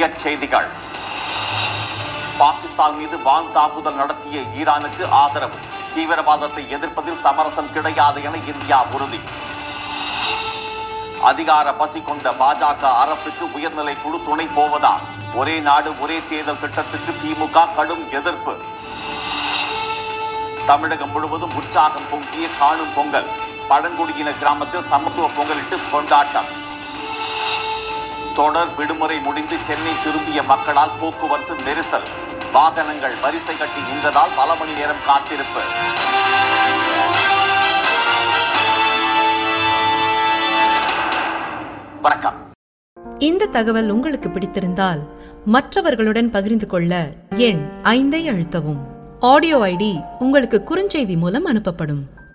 முக்கிய செய்திகள் பாகிஸ்தான் மீது வான் தாக்குதல் நடத்திய ஈரானுக்கு ஆதரவு தீவிரவாதத்தை எதிர்ப்பதில் சமரசம் கிடையாது என இந்தியா உறுதி அதிகார பசி கொண்ட பாஜக அரசுக்கு உயர்நிலை குழு துணை போவதா ஒரே நாடு ஒரே தேர்தல் திட்டத்துக்கு திமுக கடும் எதிர்ப்பு தமிழகம் முழுவதும் உற்சாகம் பொங்கிய காணும் பொங்கல் பழங்குடியின கிராமத்தில் சமத்துவ பொங்கலிட்டு கொண்டாட்டம் தொடர் விடுமுறை முடிந்து சென்னை திரும்பிய மக்களால் போக்குவரத்து நெரிசல் வாகனங்கள் வரிசை கட்டி நின்றதால் பல மணி நேரம் காத்திருப்பு வணக்கம் இந்த தகவல் உங்களுக்கு பிடித்திருந்தால் மற்றவர்களுடன் பகிர்ந்து கொள்ள எண் ஐந்தை அழுத்தவும் ஆடியோ ஐடி உங்களுக்கு குறுஞ்செய்தி மூலம் அனுப்பப்படும்